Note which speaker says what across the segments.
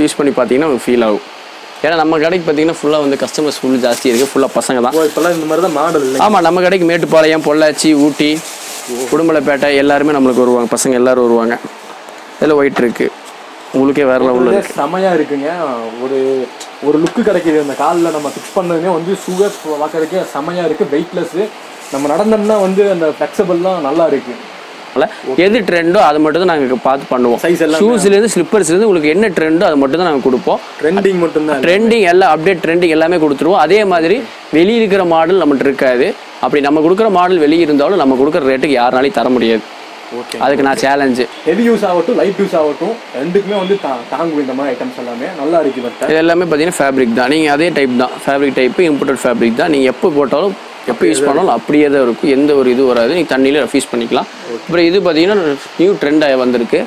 Speaker 1: Use பண்ணி பார்த்தீங்கன்னா உங்களுக்கு ஃபீல் ஆகும் ஏன்னா நம்ம கடைக்கு பார்த்தீங்கன்னா ஃபுல்லாக வந்து கஸ்டமர்ஸ் ஃபுல் ஜாஸ்தி இருக்குது ஃபுல்லாக பசங்க தான்
Speaker 2: ஓ இப்பெல்லாம் இந்த மாதிரி தான் மாடல் இல்லை
Speaker 1: ஆமாம் நம்ம கடைக்கு மேட்டுப்பாளையம் பொள்ளாச்சி ஊட்டி உடுமலைப்பேட்டை எல்லாருமே நம்மளுக்கு வருவாங்க பசங்க எல்லாரும் வருவாங்க இதில் ஒயிட் இருக்குது உங்களுக்கே வேற லெவலில்
Speaker 2: இதுல
Speaker 1: இருக்குது
Speaker 2: செமையா இருக்குங்க ஒரு ஒரு லுக்கு கிடைக்குது அந்த காலில் நம்ம ஃபிக்ஸ் பண்ணதுமே வந்து சுகர் பார்க்கறதுக்கே செமையா இருக்கு வெயிட்லெஸ் நம்ம நடந்தோம்னா வந்து அந்த ஃப்ளெக்சிபிள்லாம் நல்லா இருக்கு
Speaker 1: எது ட்ரெண்டோ அதை மட்டும் தான் நாங்கள் பார்த்து பண்ணுவோம்
Speaker 2: Size எல்லாமே.
Speaker 1: ஷூஸ்லேருந்து ஸ்லிப்பர்ஸ்லேருந்து உங்களுக்கு என்ன ட்ரெண்டோ அதை மட்டும் தான் நாங்கள் கொடுப்போம்
Speaker 2: ட்ரெண்டிங் மட்டும்தான்
Speaker 1: ட்ரெண்டிங் எல்லாம் அப்டேட் ட்ரெண்டிங் எல்லாமே கொடுத்துருவோம் அதே மாதிரி வெளியே இருக்கிற மாடல் நம்மகிட்ட இருக்காது அப்படி நம்ம கொடுக்குற மாடல் வெளியே இருந்தாலும் நம்ம கொடுக்குற ரேட்டுக்கு யாருனாலையும் தர முடியாது
Speaker 2: ஓகே
Speaker 1: அதுக்கு நான் சேலஞ்சு
Speaker 2: ஹெவி யூஸ் ஆகட்டும் லைட் யூஸ் ஆகட்டும் ரெண்டுக்குமே வந்து தா- தாங்கும் இந்த மாதிரி ஐட்டம்ஸ் எல்லாமே நல்லா இருக்கு பட்
Speaker 1: இது எல்லாமே பார்த்தீங்கன்னா ஃபேப்ரிக் தான் நீங்கள் அதே டைப் தான் ஃபேப்ரிக் டைப்பு இம்போர்ட்டட் ஃபேப்ரிக் தான் நீங்கள் எப்போ போட்டாலும் எப்போ யூஸ் பண்ணாலும் அப்படியே தான் இருக்கும் எந்த ஒரு இது வராது நீங்கள் தண்ணியில் ரெஃப்யூஸ் பண்ணிக்கலாம் அப்புறம் இது பார்த்தீங்கன்னா நியூ ட்ரெண்டாக வந்திருக்கு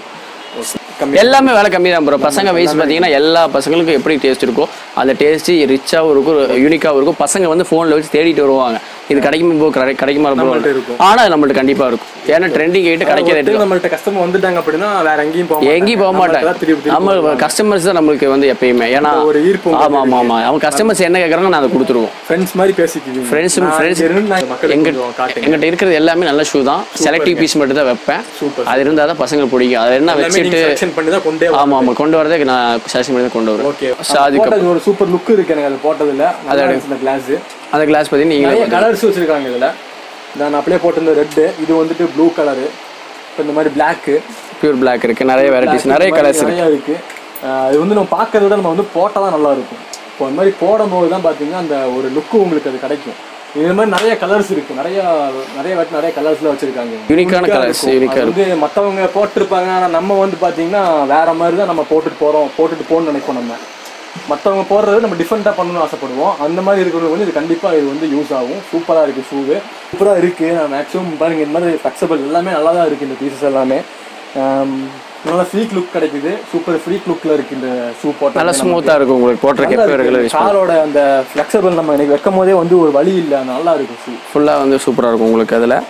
Speaker 1: எல்லாமே விலை கம்மி தான் ப்ரோ பசங்க வயசு பார்த்தீங்கன்னா எல்லா பசங்களுக்கும் எப்படி டேஸ்ட் இருக்கோ அந்த டேஸ்ட்டு ரிச்சாகவும் இருக்கும் யூனிக்காகவும் இருக்கும் பசங்க வந்து ஃபோனில் வச்சு தேடிட்டு வருவாங்க இது கிடைக்குமா bro? கிடை கிடைக்குமா
Speaker 2: நம்மள்ட்ட
Speaker 1: ப்ரோ
Speaker 2: இருக்கும்.
Speaker 1: ஆனால் அது நம்மள்ட்ட கண்டிப்பாக இருக்கும் ஏன்னா ட்ரெண்டிங் ஆகிட்டு கிடைக்கிற ரேட்டு
Speaker 2: நம்மள்ட்ட கஸ்டமர் வந்துட்டாங்க அப்படின்னா வேற எங்கேயும் போக
Speaker 1: எங்கேயும் போக மாட்டாங்க
Speaker 2: திருப்பி
Speaker 1: நம்ம கஸ்டமர்ஸ் தான் நம்மளுக்கு வந்து எப்பயுமே ஏன்னா
Speaker 2: ஒரு ஈர்ப்பு
Speaker 1: ஆமா ஆமா ஆமா அவங்க கஸ்டமர்ஸ் என்ன கேட்குறாங்க நான் அதை கொடுத்துருவோம்
Speaker 2: ஃப்ரெண்ட்ஸ் மாதிரி பேசிக்குவீங்க
Speaker 1: Friends-
Speaker 2: நான்
Speaker 1: friends-
Speaker 2: இங்க இருந்து நான் மக்களுக்கு
Speaker 1: எங்க
Speaker 2: கொஞ்சம் காட்டுங்க
Speaker 1: எங்கிட்ட இருக்கிறது எல்லாமே நல்ல ஷூ தான் செலக்டிவ் பீஸ் மட்டும் தான் வைப்பேன்
Speaker 2: Super.
Speaker 1: அது இருந்தால் தான் பசங்களுக்கு பிடிக்கும் அது என்ன
Speaker 2: எல்லாமே நீங்க
Speaker 1: வச்சுட்டு
Speaker 2: செலெக்ஷன் பண்ணி தான் கொண்டே
Speaker 1: ஆமா ஆமா கொண்டு வரதே நான் செலக்ஷன் பண்ணி தான் கொண்டு வருவேன்
Speaker 2: ஓகே
Speaker 1: So, அதுக்கு
Speaker 2: போட்டது ஒரு சூப்பர் லுக் இருக்கு எனக்கு அது போட்டதுல நல்லா இருந்துச்சு இந்த கிளாஸ்
Speaker 1: அந்த கிளாஸ் பற்றி நீங்களே
Speaker 2: நிறைய கலர்ஸ் வச்சிருக்காங்க இதுல நான் அப்படியே போட்டிருந்த ரெட் இது வந்துட்டு ப்ளூ கலரு இப்போ இந்த மாதிரி பிளாக்கு
Speaker 1: பியூர் பிளாக் இருக்கு நிறைய வெரைட்டிஸ் நிறைய கலர்ஸ் இருக்கு
Speaker 2: நிறைய இருக்கு அஹ் இது வந்து நம்ம பார்க்கறத விட நம்ம வந்து போட்டால் தான் நல்லா இருக்கும் இப்போ அந்த மாதிரி போடும்போது தான் பார்த்தீங்கன்னா அந்த ஒரு லுக்கு உங்களுக்கு அது கிடைக்கும் இது மாதிரி நிறைய கலர்ஸ் இருக்கு நிறைய நிறைய வாட்டி நிறைய கலர்ஸ்ல வச்சிருக்காங்க
Speaker 1: Unique-ஆன
Speaker 2: Unique-ஆ
Speaker 1: colours,
Speaker 2: இருக்கும்.
Speaker 1: unique-ஆ
Speaker 2: அது வந்து மற்றவங்க போட்டிருப்பாங்க ஆனால் நம்ம வந்து பார்த்தீங்கன்னா வேற மாதிரி தான் நம்ம போட்டுட்டு போறோம் போட்டுட்டு போகணும்னு நினைப்போம் நம்ம மற்றவங்க போடுறது நம்ம டிஃப்ரெண்ட்டாக பண்ணணும்னு ஆசைப்படுவோம் அந்த மாதிரி இருக்கிறவங்க வந்து இது கண்டிப்பாக இது வந்து யூஸ் ஆகும் சூப்பராக இருக்குது ஷூவு சூப்பராக இருக்குது நான் மேக்ஸிமம் பாருங்க இந்த மாதிரி ஃப்ளெக்சிபிள் எல்லாமே நல்லா தான் இருக்குது இந்த பீசஸ் எல்லாமே ஆம், நல்லா ஃப்ரீக் லுக் கிடைக்குது சூப்பர் ஃப்ரீக் லுக்கில் இருக்குது இந்த ஷூ போட்ட
Speaker 1: நல்லா ஸ்மூத்தா இருக்கும் உங்களுக்கு போட்டிருக்க எப்போ ரெகுலர் யூஸ்
Speaker 2: காலோட அந்த ஃப்ளெக்சிபிள் நம்ம இன்னைக்கு வைக்கும் போதே வந்து ஒரு வழி இல்லை நல்லா இருக்கும் ஷூ
Speaker 1: ஃபுல்லாக வந்து சூப்பராக இருக்கும் உங்களுக்கு அதில்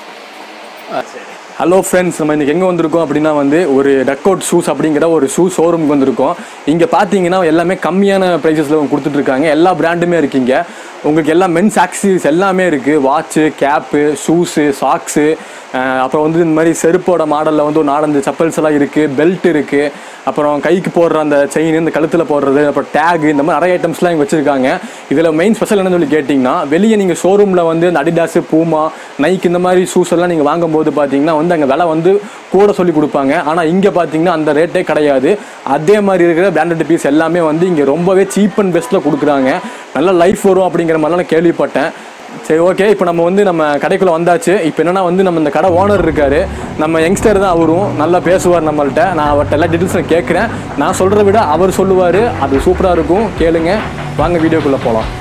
Speaker 2: ஹலோ ஃப்ரெண்ட்ஸ் நம்ம இன்னைக்கு எங்கே வந்திருக்கோம் அப்படின்னா வந்து ஒரு டக் அவுட் ஷூஸ் அப்படிங்கிற ஒரு ஷூ ஷோரூமுக்கு வந்திருக்கோம் இங்கே பார்த்தீங்கன்னா எல்லாமே கம்மியான ப்ரைஸஸில் கொடுத்துட்டு இருக்காங்க எல்லா பிராண்டுமே இருக்கீங்க உங்களுக்கு எல்லா மென்ஸ் ஆக்சரிஸ் எல்லாமே இருக்குது வாட்ச்சு கேப்பு ஷூஸு சாக்ஸு அப்புறம் வந்து இந்த மாதிரி செருப்போட மாடலில் வந்து ஒரு நாலஞ்சு செப்பல்ஸ் எல்லாம் இருக்குது பெல்ட் இருக்குது அப்புறம் கைக்கு போடுற அந்த செயின் இந்த கழுத்தில் போடுறது அப்புறம் டேக் இந்த மாதிரி நிறைய ஐட்டம்ஸ்லாம் இங்கே வச்சுருக்காங்க இதில் மெயின் ஸ்பெஷல் என்னன்னு சொல்லி கேட்டிங்கன்னா வெளியே நீங்கள் ஷோரூமில் வந்து இந்த அடிடாஸு பூமா நைக் இந்த மாதிரி ஷூஸ் எல்லாம் நீங்கள் வாங்கும்போது பார்த்தீங்கன்னா வந்து அங்கே விலை வந்து கூட சொல்லி கொடுப்பாங்க ஆனால் இங்கே பார்த்தீங்கன்னா அந்த ரேட்டே கிடையாது அதே மாதிரி இருக்கிற பிராண்டட் பீஸ் எல்லாமே வந்து இங்கே ரொம்பவே சீப் அண்ட் பெஸ்ட்டில் கொடுக்குறாங்க நல்ல லைஃப் வரும் அப்படிங்கிற மாதிரிலாம் நான் கேள்விப்பட்டேன் சரி ஓகே இப்போ நம்ம வந்து நம்ம கடைக்குள்ளே வந்தாச்சு இப்போ என்னன்னா வந்து நம்ம இந்த கடை ஓனர் இருக்காரு நம்ம யங்ஸ்டர் தான் அவரும் நல்லா பேசுவார் நம்மள்ட்ட நான் அவர்கிட்ட எல்லா டீட்டெயில்ஸும் கேட்குறேன் நான் சொல்கிறத விட அவர் சொல்லுவார் அது சூப்பராக இருக்கும் கேளுங்க வாங்க வீடியோக்குள்ளே போகலாம்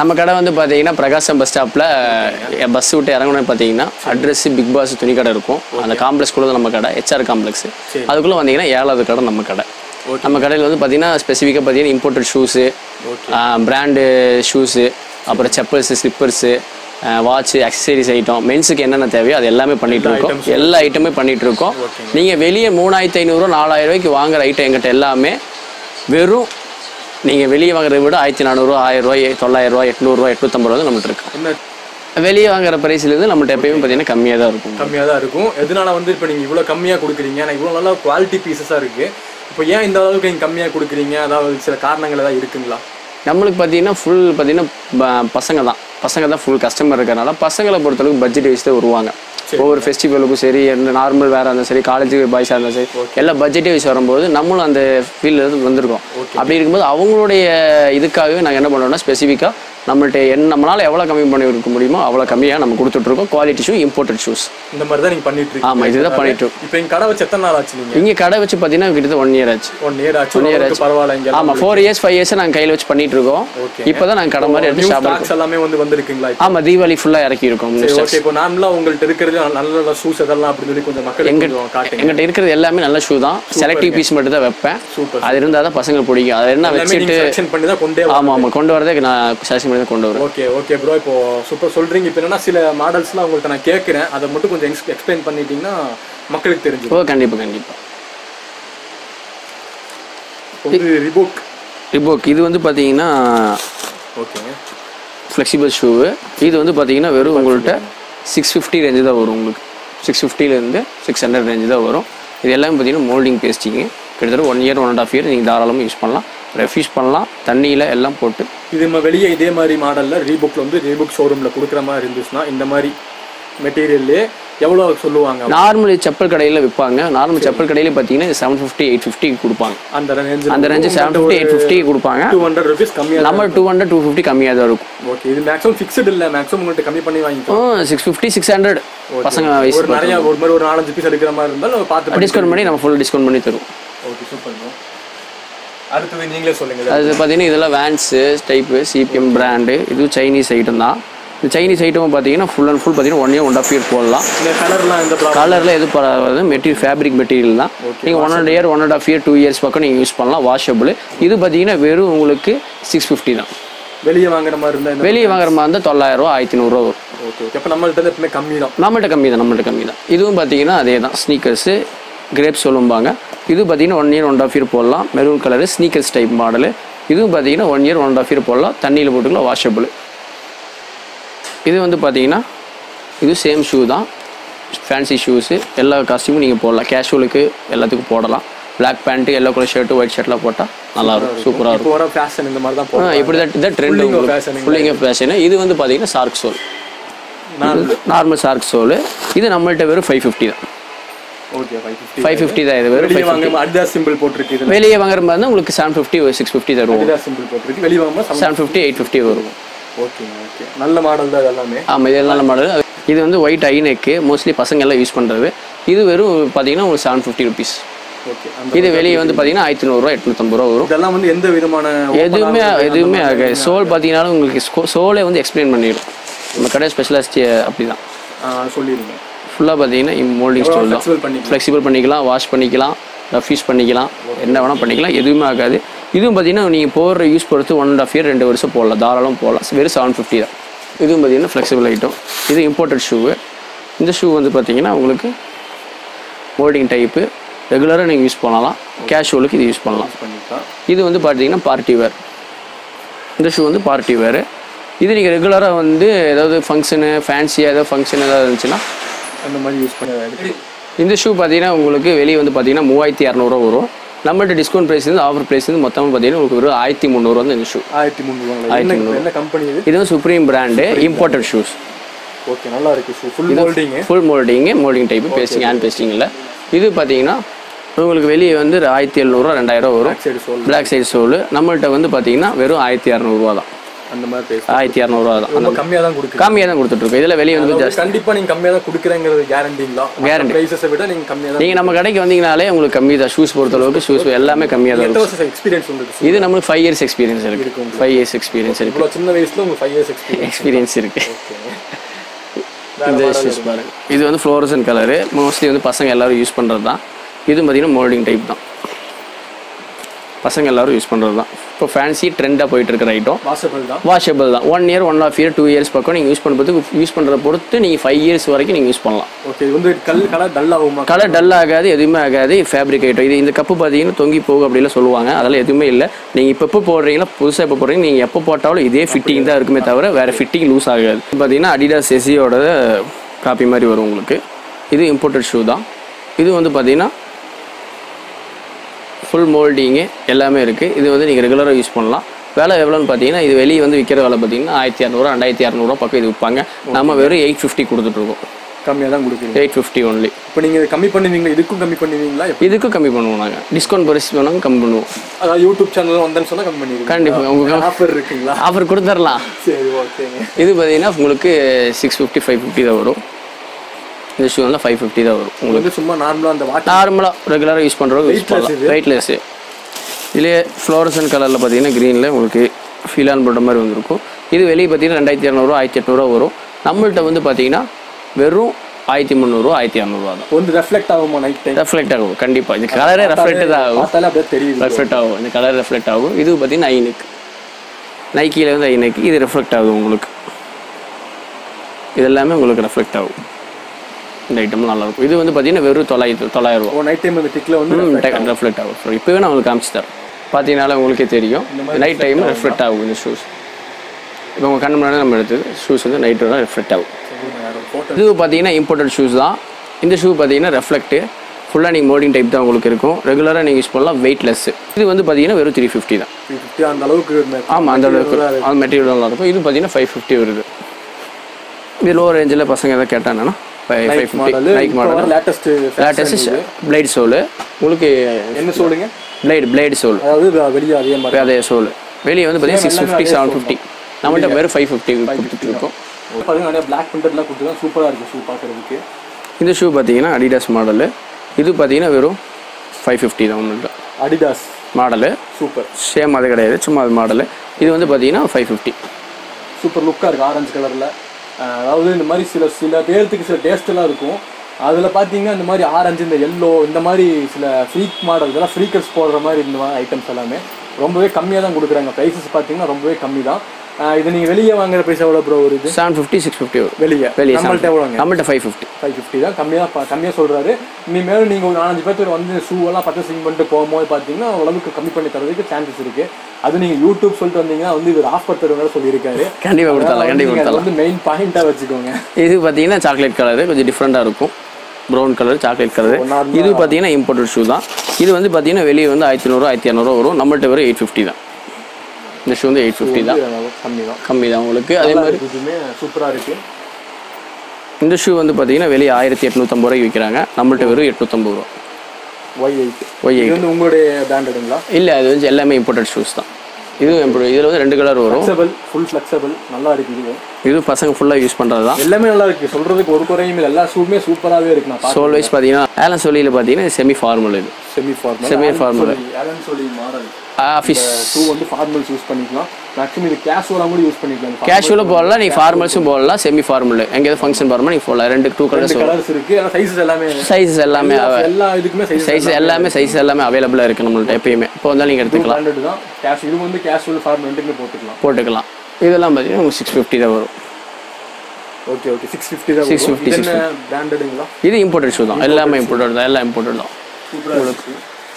Speaker 1: நம்ம கடை வந்து பார்த்தீங்கன்னா பிரகாசம் பஸ் ஸ்டாப்பில் பஸ் விட்டு இறங்கணும்னு பார்த்தீங்கன்னா அட்ரஸ் பிக் பாஸ் துணி கடை இருக்கும் அந்த காம்ப்ளெக்ஸ்குள்ள தான் நம்ம கடை ஹெச்ஆர் காம்ப்ளெக்ஸ் அதுக்குள்ளே வந்தீங்கன்னா ஏழாவது கடை நம்ம கடை நம்ம கடையில் வந்து பார்த்தீங்கன்னா ஸ்பெசிஃபிக்காக பார்த்தீங்கன்னா இம்போர்ட்டட் ஷூஸு பிராண்டு ஷூஸு அப்புறம் chappals slippers watch accessories item மென்ஸுக்கு என்னென்ன தேவையோ அது எல்லாமே பண்ணிட்டு இருக்கோம் எல்லா ஐட்டமே பண்ணிட்டு இருக்கோம் நீங்கள் வெளியே மூணாயிரத்தி ஐநூறுரூவா நாலாயிரம் ரூபாய்க்கு வாங்குற ஐட்டம் எங்கிட்ட எல்லாமே வெறும் நீங்கள் வெளியே வாங்குறத விட ஆயிரத்தி நானூறுரூவா ஆயிரம் ரூபாய் தொள்ளாயிரம் ரூபாய் எட்நூறுரூவா எட்நூற்றம்பது ரூபா தான் நம்மகிட்ட இருக்கு
Speaker 2: என்ன
Speaker 1: வெளியே வாங்குற ப்ரைஸ்லேருந்து நம்மகிட்ட எப்பயுமே பார்த்தீங்கன்னா கம்மியாக தான் இருக்கும்
Speaker 2: கம்மியாக தான் இருக்கும் எதனால வந்து இப்போ நீங்கள் இவ்வளோ கம்மியாக கொடுக்குறீங்க எனக்கு இவ்வளோ நல்லா குவாலிட்டி பீசஸாக இருக்குது இப்போ ஏன் இந்த அளவுக்கு நீங்கள் கம்மியாக கொடுக்குறீங்க அதாவது சில காரணங்கள் ஏதாவது இருக்குங்களா
Speaker 1: நம்மளுக்கு பார்த்தீங்கன்னா ஃபுல் பார்த்தீங்கன்னா ப- பசங்க தான் பசங்க தான் ஃபுல் கஸ்டமர் இருக்கறனால பசங்களை பொறுத்தளவுக்கு பட்ஜெட் வைஸ் தான் வருவாங்க ஒவ்வொரு ஃபெஸ்டிவலுக்கும் சரி என்ன நார்மல் வேற இருந்தாலும் சரி காலேஜ் பாய்ஸாக இருந்தாலும் சரி எல்லாம் பட்ஜெட் வைஸ் வரும்போது நம்மளும் அந்த ஃபீல்டில் இருந்து வந்திருக்கோம் அப்படி இருக்கும்போது அவங்களுடைய இதுக்காகவே நாங்கள் என்ன பண்ணுறோம்னா ஸ்பெசிஃபிக்காக நம்மள்ட்ட என்ன நம்மளால எவ்வளோ கம்மி பண்ணி கொடுக்க முடியுமோ அவ்வளோ கம்மியாக நம்ம கொடுத்துட்ருக்கோம் குவாலிட்டி ஷூ இம்போர்ட்டட் ஷூஸ்
Speaker 2: இந்த மாதிரி தான் நீங்கள் பண்ணிட்டு இருக்கீங்க
Speaker 1: ஆமாம் இதுதான் பண்ணிட்டு இருக்கோம்.
Speaker 2: இப்போ எங்கள் கடை வச்சு எத்தனை நாள் ஆச்சு நீங்கள்
Speaker 1: இங்கே கடை வச்சு பார்த்தீங்கன்னா கிட்டத்தட்ட ஒன் இயர் ஆச்சு
Speaker 2: ஒன் இயர் ஆச்சு ஓரளவுக்கு பரவாயில்ல இங்கே
Speaker 1: ஆமாம் ஃபோர் இயர்ஸ் ஃபைவ் இயர்ஸ் நாங்கள் கையில் வச்சு பண்ணிட்டு இருக்கோம்
Speaker 2: Okay.
Speaker 1: இப்போ தான் நாங்கள் கடை மாதிரி எடுத்து
Speaker 2: நியூ
Speaker 1: ஷாப்
Speaker 2: ஸ்டாக்ஸ் எல்லாமே வந்து வந்திருக்குங்களா இப்போ
Speaker 1: ஆமாம் தீபாவளி ஃபுல்லாக இறக்கி இருக்கோம்
Speaker 2: சரி ஓகே இப்போ நார்மலாக உங்கள்கிட்ட இருக்கிறது நல்ல நல்ல ஷூஸ் அதெல்லாம் அப்படின்னு சொல்லி கொஞ்சம் மக்களுக்கு கொஞ்சம் காட்டுங்க
Speaker 1: எங்கிட்ட இருக்கிறது எல்லாமே நல்ல ஷூ தான் செலக்டிவ் பீஸ் மட்டும் தான் வைப்பேன்
Speaker 2: Super.
Speaker 1: அது இருந்தால் தான் பசங்களுக்கு பிடிக்கும் அது என்ன
Speaker 2: எல்லாமே
Speaker 1: வச்சுட்டு
Speaker 2: நீங்கள் செலெக்ஷன் பண்ணி தான் கொண்டே
Speaker 1: ஆமாம் ஆமாம் கொண்டு வரதே நான் செலக்ஷன் பண்ணி தான் கொண்டு வரேன்
Speaker 2: ஓகே ஓகே ப்ரோ இப்போ சூப்பர் சொல்றீங்க இப்போ என்னன்னா சில மாடல்ஸ்லாம் உங்கள்கிட்ட நான் கேட்குறேன் அதை மட்டும் கொஞ்சம் எக்ஸ்பிளைன் பண்ணிட்டீங்கன்னா மக்களுக்கு தெரிஞ்சு
Speaker 1: ஓ கண்டிப்பாக கண்டிப்பாக
Speaker 2: வந்து ரிபோக்
Speaker 1: ரிபோக் இது வந்து பார்த்தீங்கன்னா
Speaker 2: ஓகேங்க
Speaker 1: ஃப்ளெக்சிபிள் ஷூவு இது வந்து பார்த்தீங்கன்னா வெறும் உங்கள்கிட்ட சிக்ஸ் ஃபிஃப்டி ரேஞ்சு தான் வரும் உங்களுக்கு சிக்ஸ் ஃபிஃப்டிலேருந்து சிக்ஸ் ஹண்ட்ரட் ரேஞ்சு தான் வரும் இது எல்லாமே பார்த்தீங்கன்னா மோல்டிங் பேஸ்டிங்கு கிட்டத்தட்ட one year one and half year நீங்கள் தாராளமாக யூஸ் பண்ணலாம் ரெஃப்யூஸ் பண்ணலாம் தண்ணியில் எல்லாம் போட்டு
Speaker 2: இது நம்ம வெளியே இதே மாதிரி மாடலில் ரீபுக்கில் வந்து ரீபுக் ஷோரூமில் கொடுக்குற மாதிரி இருந்துச்சுன்னா இந்த மாதிரி மெட்டீரியல்லே எவ்வளோ சொல்லுவாங்க
Speaker 1: நார்மல் செப்பல் கடையில் விற்பாங்க நார்மல் செப்பல் கடையில் பார்த்தீங்கன்னா செவன் ஃபிஃப்டி எயிட் ஃபிஃப்டி கொடுப்பாங்க
Speaker 2: அந்த ரேஞ்சு
Speaker 1: அந்த range seven fifty eight fifty கொடுப்பாங்க
Speaker 2: டூ ஹண்ட்ரட் ருபீஸ் கம்மியாக
Speaker 1: நம்ம டூ ஹண்ட்ரட் டூ ஃபிஃப்டி கம்மியாக தான் இருக்கும்
Speaker 2: ஓகே இது மேக்ஸிமம் ஃபிக்ஸ்டு இல்லை மேக்ஸிமம் உங்கள்கிட்ட கம்மி பண்ணி வாங்கிக்கலாம்
Speaker 1: சிக்ஸ் ஃபிஃப்டி சிக்ஸ் ஹண்ட்ரட் பசங்க வயசு
Speaker 2: ஒரு நிறைய ஒரு மாதிரி ஒரு நாலஞ்சு பீஸ் எடுக்கிற மாதிரி இருந்தாலும் நம்ம பார்த்து
Speaker 1: டிஸ்கவுண்ட் பண்ணி நம்ம ஃபுல் டிஸ்கவுண்ட் பண்ணி தருவோம்
Speaker 2: ஓகே சூப்பர் அடுத்தது நீங்களே சொல்லுங்க
Speaker 1: அது பார்த்தீங்கன்னா இதெல்லாம் வேன்ஸு டைப்பு சிபிஎம் பிராண்டு இது சைனீஸ் ஐட்டம் தான் இந்த சைனீஸ் ஐட்டம் பார்த்தீங்கன்னா ஃபுல் அண்ட் ஃபுல் பார்த்தீங்கன்னா one year one half year போடலாம்
Speaker 2: இந்த கலர்லாம் எந்த ப்ராப்ளம்
Speaker 1: கலரில் எது பரவாது மெட்டீரியல் ஃபேப்ரிக் மெட்டீரியல் தான் நீங்கள் one and year one and half year two years பக்கம் நீங்கள் யூஸ் பண்ணலாம் வாஷபிள் இது பார்த்தீங்கன்னா வெறும் உங்களுக்கு சிக்ஸ் ஃபிஃப்டி தான்
Speaker 2: வெளியே வாங்குற மாதிரி இருந்தால் இந்த
Speaker 1: வெளியே வாங்குற மாதிரி இருந்தால் தொள்ளாயிரரூவா ஆயிரத்தி நூறுரூவா வரும்
Speaker 2: ஓகே ஓகே அப்போ நம்மள்ட்ட இருந்து எப்பவுமே கம்மி தான்
Speaker 1: நம்மள்ட்ட கம்மி தான் நம்மள்ட்ட கம்மி தான் இதுவும் பார்த்தீங்கன்னா அதே தான் ஸ்னீக்கர்ஸு கிரேப் சொல்லும்பாங்க இது பார்த்தீங்கன்னா one year one half year போடலாம் maroon colour sneakers type model இதுவும் பார்த்தீங்கன்னா one year one half year போடலாம் தண்ணியில் போட்டுக்கலாம் வாஷபிள் இது வந்து பார்த்தீங்கன்னா இது சேம் ஷூ தான் ஃபேன்சி ஷூஸு எல்லா காஸ்டியூமும் நீங்கள் போடலாம் கேஷுவலுக்கு எல்லாத்துக்கும் போடலாம் Black pant yellow colour shirt white ஷர்ட்லாம் போட்டால் நல்லாயிருக்கும் சூப்பராக இருக்கும்
Speaker 2: இப்போ வர ஃபேஷன் இந்த மாதிரி தான்
Speaker 1: ஆ,
Speaker 2: போடுறோம்
Speaker 1: இப்படி தான் இதான் trend
Speaker 2: Fulling of fashion.
Speaker 1: Fulling of fashion இது வந்து பார்த்தீங்கன்னா சார்க் சோல்
Speaker 2: நான்
Speaker 1: நார்மல் சார்க் சோலு இது நம்மள்ட்ட வெறும் ஃபைவ் ஃபிஃப்டி தான்
Speaker 2: okay five fifty
Speaker 1: five fifty தான் இது வெறும்
Speaker 2: வெளியே வாங்க அடிதாஸ் சிம்பிள் போட்டிருக்கு இதில்
Speaker 1: வெளியே வாங்குற மாதிரி இருந்தால் உங்களுக்கு செவன் ஃபிஃப்டி சிக்ஸ் ஃபிஃப்டி தருவோம்
Speaker 2: அடிதாஸ் சிம்பிள் போட்டிருக்கு வெளியே வாங்கும்போது
Speaker 1: செவன் ஃபிஃப்டி எயிட் ஃபிஃப்டி வரும்
Speaker 2: ஓகே ஓகே நல்ல மாடல் தான் இது எல்லாமே
Speaker 1: ஆமாம் இது நல்ல மாடல் இது வந்து ஒயிட் ஐ நெக்கு மோஸ்ட்லி பசங்க எல்லாம் யூஸ் பண்ணுறது இது வெறும் பார்த்தீங்கன்னா உங்களுக்கு செவன் ஃபிஃப்டி ருபீஸ்
Speaker 2: ஓகே அந்த
Speaker 1: இது வெளியே வந்து பார்த்தீங்கன்னா ஆயிரத்தி நூறுரூவா எட்நூற்றம்பது ரூபா வரும்
Speaker 2: இதெல்லாம் வந்து எந்த விதமான
Speaker 1: எதுவுமே எதுவுமே ஆகாது சோல் பார்த்தீங்கன்னா உங்களுக்கு ஸ்கோ- சோலே வந்து எக்ஸ்பிளைன் பண்ணிடும் நம்ம கடை ஸ்பெஷலிஸ்ட் அப்படி தான்
Speaker 2: ஆ, சொல்லிடுங்க
Speaker 1: ஃபுல்லாக பார்த்தீங்கன்னா மோல்டிங் ஸ்டோல் தான்
Speaker 2: ஃபிளெக்சிபிள் பண்ணி
Speaker 1: ஃப்ளெக்சிபிள் பண்ணிக்கலாம் வாஷ் பண்ணிக்கலாம் ரஃப்யூஸ் பண்ணிக்கலாம் என்ன வேணால் பண்ணிக்கலாம் எதுவுமே ஆகாது இதுவும் பார்த்தீங்கன்னா நீங்கள் போடுற யூஸ் பொறுத்து ஒன் அண்ட் ஆஃப் இயர் ரெண்டு வருஷம் போடலாம் தாராளம் போடலாம் வெறும் செவன் ஃபிஃப்டி தான் இதுவும் பார்த்தீங்கன்னா ஃப்ளெக்சிபிள் ஐட்டம் இது இம்போர்ட்டட் ஷூவு இந்த ஷூ வந்து பார்த்தீங்கன்னா உங்களுக்கு மோல்டிங் டைப்பு ரெகுலராக நீங்கள் யூஸ் பண்ணலாம் கேஷுவலுக்கு இது யூஸ் பண்ணலாம்
Speaker 2: பண்ணிக்கலாம்
Speaker 1: இது வந்து பார்த்தீங்கன்னா பார்ட்டி வேர் இந்த ஷூ வந்து பார்ட்டி வேர் இது நீங்கள் ரெகுலராக வந்து ஏதாவது ஃபங்க்ஷனு ஃபேன்சியாக ஏதாவது ஃபங்க்ஷன் ஏதாவது இருந்துச்சுன்னா
Speaker 2: அந்த மாதிரி யூஸ் பண்ணி எடுத்து
Speaker 1: இந்த ஷூ பார்த்தீங்கன்னா உங்களுக்கு வெளியே வந்து பார்த்தீங்கன்னா மூவாயிரத்தி இரநூறுவா வரும் நம்மள்ட்ட டிஸ்கவுண்ட் ப்ரைஸ் இருந்து ஆஃபர் ப்ரைஸ் இருந்து மொத்தமாக பார்த்தீங்கன்னா உங்களுக்கு ஒரு ஆயிரத்தி முந்நூறுவா வந்து இந்த ஷூ
Speaker 2: ஆயிரத்தி முந்நூறுவாங்களா என்ன என்ன கம்பெனி இது
Speaker 1: இது வந்து Supreme brand imported shoes
Speaker 2: okay நல்லா இருக்கு shoe full holding
Speaker 1: full moulding moulding type pasting hand pasting இல்லை இது பார்த்தீங்கன்னா உங்களுக்கு வெளியே வந்து ஆயிரத்தி எழுநூறுவா ரெண்டாயிரம் வரும்
Speaker 2: side sole
Speaker 1: black side sole நம்மள்ட்ட வந்து பார்த்தீங்கன்னா வெறும் ஆயிரத்தி இரநூறுவா தான்
Speaker 2: அந்த மாதிரி பிரைஸ்
Speaker 1: ஆயிரத்தி இரநூறுவா தான்
Speaker 2: ரொம்ப கம்மியாக தான் கொடுக்குறீங்க
Speaker 1: கம்மியாக தான் கொடுத்துட்ருக்கோம் இதில் வெளியே வந்து ஜாஸ்தி
Speaker 2: கண்டிப்பா நீங்க கம்மியாக தான் கொடுக்குறேங்கிறது கேரண்டிங்களா
Speaker 1: Guarantee.
Speaker 2: பிரைஸஸை விட நீங்க கம்மியாக தான்
Speaker 1: நீங்கள் நம்ம கடைக்கு வந்தீங்கனாலே உங்களுக்கு கம்மி தான் ஷூஸ் பொறுத்தளவுக்கு ஷூஸ் எல்லாமே கம்மியாக தான்
Speaker 2: எத்தனை
Speaker 1: இருக்கும்
Speaker 2: வருஷம் எக்ஸ்பீரியன்ஸ் உங்களுக்கு
Speaker 1: இது நம்மளுக்கு ஃபைவ் இயர்ஸ் எக்ஸ்பீரியன்ஸ் இருக்கு ஃபைவ் இயர்ஸ் எக்ஸ்பீரியன்ஸ் இருக்கு
Speaker 2: இவ்வளோ சின்ன வயசுல உங்களுக்கு ஃபைவ் இயர்ஸ் எக்ஸ்பீரியன்ஸ்
Speaker 1: எக்ஸ்பீரியன்ஸ் இருக்கு இந்த ஷூஸ் பாருங்க இது வந்து ஃப்ளோரசன் கலரு மோஸ்ட்லி வந்து பசங்க எல்லாரும் யூஸ் பண்ணுறது தான் இது பார்த்தீங்கன்னா மோல்டிங் டைப் தான் பசங்க எல்லாரும் யூஸ் பண்ணுறது தான் இப்போ ஃபேன்சி ட்ரெண்டாக போயிட்டு இருக்கிற ஐட்டம்
Speaker 2: வாஷபிள் தான்
Speaker 1: வாஷபிள் தான் one year one half year two years பக்கம் நீங்கள் யூஸ் பண்ணுறதுக்கு யூஸ் பண்ணுறத பொறுத்து நீங்கள் ஃபைவ் இயர்ஸ் வரைக்கும் நீங்கள் யூஸ் பண்ணலாம்
Speaker 2: ஓகே இது வந்து கல் கலர் டல் ஆகுமா
Speaker 1: கலர் டல் ஆகாது எதுவுமே ஆகாது ஃபேப்ரிக் ஐட்டம் இது இந்த கப்பு பார்த்தீங்கன்னா தொங்கி போகும் அப்படிலாம் சொல்லுவாங்க அதெல்லாம் எதுவுமே இல்லை நீங்கள் இப்போ எப்போ போடுறீங்களா புதுசாக எப்போ போடுறீங்க நீங்கள் எப்போ போட்டாலும் இதே ஃபிட்டிங் தான் இருக்குமே தவிர வேறு ஃபிட்டிங் லூஸ் ஆகாது பார்த்தீங்கன்னா அடிடாஸ் எசியோட காப்பி மாதிரி வரும் உங்களுக்கு இது இம்போர்ட்டட் ஷூ தான் இது வந்து பார்த்தீங்கன்னா ஃபுல் மோல்டிங்கு எல்லாமே இருக்குது இது வந்து நீங்கள் ரெகுலராக யூஸ் பண்ணலாம் விலை எவ்வளோன்னு பார்த்தீங்கன்னா இது வெளியே வந்து விற்கிற விலை பார்த்தீங்கன்னா ஆயிரத்தி இரநூறுவா ரெண்டாயிரத்தி இரநூறுவா பக்கம் இது விற்பாங்க நம்ம வெறும் எயிட் ஃபிஃப்டி கொடுத்துட்ருக்கோம்
Speaker 2: கம்மியாக தான் கொடுக்குறீங்க
Speaker 1: எயிட் ஃபிஃப்டி ஒன்லி
Speaker 2: இப்போ நீங்க இதை கம்மி பண்ணுவீங்களா இதுக்கும் கம்மி பண்ணுவீங்களா எப்படி
Speaker 1: இதுக்கும் கம்மி பண்ணுவோம் நாங்கள் டிஸ்கவுண்ட் பரிசு வேணாலும் கம்மி பண்ணுவோம்
Speaker 2: அதாவது யூடியூப் சேனல் வந்தேன்னு சொன்னா கம்மி பண்ணிடுவீங்க
Speaker 1: கண்டிப்பாக உங்களுக்கு
Speaker 2: ஆஃபர் இருக்குங்களா
Speaker 1: ஆஃபர் கொடுத்துடலாம்
Speaker 2: சரி ஓகேங்க
Speaker 1: இது பார்த்தீங்கன்னா உங்களுக்கு சிக்ஸ் ஃபிஃப்டி ஃபைவ் ஃபிஃப்டி தான் வரும் இந்த ஷூ வந்து ஃபைவ் ஃபிஃப்டி தான் வரும்
Speaker 2: உங்களுக்கு
Speaker 1: உங்களுக்கு
Speaker 2: வந்து சும்மா நார்மலா அந்த வாட்டர்
Speaker 1: நார்மலாக ரெகுலராக யூஸ் பண்ணுறவங்க யூஸ் பண்ணலாம் வெயிட்லெஸ்ஸு இதுலேயே ஃப்ளோரசன் கலரில் பார்த்தீங்கன்னா க்ரீனில் உங்களுக்கு ஃபீலான் போட்ட மாதிரி வந்திருக்கும் இது வெளியே பார்த்தீங்கன்னா ரெண்டாயிரத்தி இரநூறுவா ஆயிரத்தி எட்நூறுவா வரும் நம்மள்ட்ட வந்து பார்த்தீங்கன்னா வெறும் ஆயிரத்தி முந்நூறுவா ஆயிரத்தி இரநூறுவா தான்
Speaker 2: வந்து ரெஃப்ளெக்ட் ஆகுமா நைட் டைம்
Speaker 1: ரெஃப்ளெக்ட் ஆகும் கண்டிப்பாக இந்த கலரே ரெஃப்ளெக்ட் தான் ஆகும்
Speaker 2: பார்த்தாலே அப்படியே தெரியுது
Speaker 1: ரெஃப்ளெக்ட் ஆகும் இந்த கலர் ரெஃப்ளெக்ட் ஆகும் இது பார்த்தீங்கன்னா ஐநெக் நைக்கியில் வந்து ஐநெக் இது ரெஃப்ளெக்ட் ஆகும் உங்களுக்கு இது எல்லாமே உங்களுக்கு ரெஃப்ளெக்ட் ஆகும் இந்த ஐட்டம் நல்லாயிருக்கும் இது வந்து பார்த்தீங்கன்னா வெறும் தொள்ளாயிரத்து தொள்ளாயிரம் ரூபா
Speaker 2: ஓ நைட் டைம் அந்த டிக்ல வந்து
Speaker 1: ரெஃப்ளெக்ட் ஆகும் ஸோ இப்போவே நான் உங்களுக்கு காமிச்சு தரேன் பார்த்தீங்கனால உங்களுக்கே தெரியும் நைட் டைம் ரெஃப்ளெக்ட் ஆகும் இந்த ஷூஸ் இப்போ உங்கள் கண்ணு முன்னாடி நம்ம எடுத்தது ஷூஸ் வந்து நைட் தான் ரெஃப்ளெக்ட் ஆகும்
Speaker 2: போட்டோ
Speaker 1: இது பார்த்தீங்கன்னா இம்போர்ட்டட் ஷூஸ் தான் இந்த ஷூ பார்த்தீங்கன்னா ரெஃப்ளெக்ட்டு ஃபுல்லாக நீங்கள் மோடிங் டைப் தான் உங்களுக்கு இருக்கும் ரெகுலராக நீங்கள் யூஸ் பண்ணலாம் வெயிட்லெஸ் இது வந்து பார்த்தீங்கன்னா வெறும் த்ரீ ஃபிஃப்டி தான்
Speaker 2: ஃபிஃப்டி அந்த அளவுக்கு
Speaker 1: ஆமாம் அந்த அளவுக்கு அந்த மெட்டீரியல் நல்லா இருக்கும் இது பார்த்தீங்கன்னா ஃபைவ் ஃபிஃப்டி வருது இது லோ ரேஞ்சில் பசங்க எதாவது கேட்டாங்கன்னா five five fifty
Speaker 2: model
Speaker 1: Nike model
Speaker 2: latest
Speaker 1: latest பிளைட் சோலு உங்களுக்கு
Speaker 2: என்ன சொல்லுங்க
Speaker 1: பிளைட் பிளைட் சோல்
Speaker 2: அதாவது வெ- வெளிய அதே மாதிரி
Speaker 1: அதே சோல் வெளியே வந்து பார்த்தீங்கன்னா சிக்ஸ் ஃபிஃப்டி செவன் ஃபிஃப்டி நம்மகிட்ட வெறும் ஃபைவ் ஃபிஃப்டி கொடுத்துட்டு இருக்கோம்
Speaker 2: பாத்தீங்கன்னா நிறைய பிளாக் பிரிண்டட்லாம் கொடுத்துருக்காங்க சூப்பரா இருக்கு ஷூ பார்க்கறதுக்கு
Speaker 1: இந்த ஷூ பார்த்தீங்கன்னா அடிடாஸ் மாடலு இது பார்த்தீங்கன்னா வெறும் ஃபைவ் ஃபிஃப்டி தான் ஒன்று
Speaker 2: அடிடாஸ்
Speaker 1: மாடலு
Speaker 2: சூப்பர்
Speaker 1: சேம் அது கிடையாது சும்மா அது மாடலு இது வந்து பார்த்தீங்கன்னா ஃபைவ் ஃபிஃப்டி
Speaker 2: சூப்பர் லுக்காக இருக்குது ஆரஞ்சு கலரில் அதாவது இந்த மாதிரி சில சில பேர்த்துக்கு சில டேஸ்ட்லாம் இருக்கும் அதில் பார்த்தீங்கன்னா இந்த மாதிரி ஆரஞ்சு இந்த எல்லோ இந்த மாதிரி சில ஃப்ரீக் மாடல் இதெல்லாம் ஃப்ரீக்கர்ஸ் போடுற மாதிரி இந்த மாதிரி ஐட்டம்ஸ் எல்லாமே ரொம்பவே கம்மியாக தான் கொடுக்குறாங்க ப்ரைஸஸ் பார்த்தீங்கன்னா ரொம்பவே கம்மி தான் இது நீங்கள் வெளியே வாங்குற ப்ரைஸ் எவ்வளோ ப்ரோ வருது
Speaker 1: செவன் ஃபிஃப்டி சிக்ஸ் ஃபிஃப்டி வரும்
Speaker 2: வெளியே
Speaker 1: வெளியே
Speaker 2: நம்மள்ட்ட எவ்வளோங்க
Speaker 1: நம்மள்ட்ட ஃபைவ் ஃபிஃப்டி
Speaker 2: ஃபைவ் ஃபிஃப்டி தான் கம்மியாக ப கம்மியாக சொல்கிறாரு இனிமேல் நீங்கள் ஒரு நாலஞ்சு பேர்த்து வந்து ஷூ எல்லாம் பர்ச்சேசிங் பண்ணிட்டு போகும்போது பார்த்தீங்கன்னா ஓரளவுக்கு கம்மி பண்ணி தரதுக்கு சான்சஸ் இருக்குது அது நீங்கள் யூடியூப் சொல்லிட்டு வந்தீங்கன்னா வந்து இவர் ஆஃபர் தருவாங்க சொல்லியிருக்காரு
Speaker 1: கண்டிப்பாக கொடுத்தாலாம் கண்டிப்பாக
Speaker 2: நீங்க அதை
Speaker 1: கொடுத்தாலாம்
Speaker 2: வந்து மெயின் பாயிண்ட்டாக வச்சுக்கோங்க
Speaker 1: இது பார்த்தீங்கன்னா சாக்லேட் கலரு கொஞ்சம் டிஃப்ரெண்ட்டாக இருக்கும் brown colour chocolate colour
Speaker 2: normal-
Speaker 1: இது பார்த்தீங்கன்னா இம்போர்ட்டட் ஷூ தான் இது வந்து பார்த்தீங்கன்னா வெளியே வந்து ஆயிரத்தி நூறு ஆயிரத்தி இரநூறுவா வரும் நம்மள்ட்ட வெறும் எயிட் ஃபிஃப்டி தான் இந்த ஷூ வந்து எயிட் ஃபிஃப்டி தான்
Speaker 2: கம்மி தான்
Speaker 1: கம்மி தான் உங்களுக்கு அதே மாதிரி
Speaker 2: இதுவுமே சூப்பராக இருக்கு
Speaker 1: இந்த ஷூ வந்து பார்த்தீங்கன்னா வெளியே ஆயிரத்தி எட்நூற்றம்பது ரூபாய்க்கு விற்கிறாங்க நம்மள்ட்ட வெறும் எட்நூற்றம்பது ரூபா
Speaker 2: ஒய் எயிட்
Speaker 1: ஒய்
Speaker 2: இது வந்து உங்களுடைய பிராண்டடுங்களா
Speaker 1: இல்லை அது வந்து எல்லாமே இம்போர்ட்டட் ஷூஸ் தான் இதுவும் import- இதுல வந்து ரெண்டு கலர் வரும்
Speaker 2: ஃப்ளெக்சபிள் ஃபுல் ஃப்ளெக்சபிள் நல்லா இருக்கு இது
Speaker 1: இது பசங்க ஃபுல்லாக யூஸ் பண்ணுறது தான்
Speaker 2: எல்லாமே நல்லா இருக்கு சொல்றதுக்கு ஒரு குறையும் இல்லை எல்லா ஷூமே சூப்பராகவே இருக்கு நான்
Speaker 1: சோல் வைஸ் பார்த்தீங்கன்னா ஏலம் சொல்லியில் பார்த்தீங்கன்னா செமி ஃபார்மல் இது
Speaker 2: semi formal
Speaker 1: Semi formal.
Speaker 2: Allen Solly model
Speaker 1: office
Speaker 2: shoe வந்து ஃபார்மல்ஸ் யூஸ் பண்ணிக்கலாம் மேக்ஸிமம் இது கேஷுவலாக கூட யூஸ் பண்ணிக்கலாம்
Speaker 1: கேஷுவலாக போடலாம் நீ ஃபார்மல்ஸும் போடலாம் செமி ஃபார்மல் எங்கேயாவது ஃபங்க்ஷன் போகிறோமா நீ போடலாம் ரெண்டு டூ கலர்ஸ்
Speaker 2: ரெண்டு கலர்ஸ் இருக்கு ஆனால் சைஸஸ் எல்லாமே
Speaker 1: சைஸஸ் எல்லாமே
Speaker 2: எல்லா இதுக்குமே சைஸ்
Speaker 1: சைஸ் எல்லாமே சைஸ் எல்லாமே அவைலபிளாக இருக்குது நம்மள்ட்ட எப்பயுமே இப்போ வந்தாலும் நீங்கள் எடுத்துக்கலாம்
Speaker 2: பிராண்டட் தான் கேஷ் இது வந்து கேஷுவல் ஃபார்ம் ரெண்டுக்குமே போட்டுக்கலாம்
Speaker 1: போட்டுக்கலாம் இதெல்லாம் பார்த்தீங்கன்னா உங்களுக்கு சிக்ஸ் ஃபிஃப்டி தான் வரும்
Speaker 2: ஓகே ஓகே சிக்ஸ் ஃபிஃப்டி தான்
Speaker 1: 650,
Speaker 2: இது என்ன பிராண்டடுங்களா
Speaker 1: இது இம்போர்ட்டட் ஷூ தான் எல்லாமே இம்போர்ட்டட் தான் எல்லாம் இம்போர்ட்டட் தான்
Speaker 2: சூப்பராக இருக்கு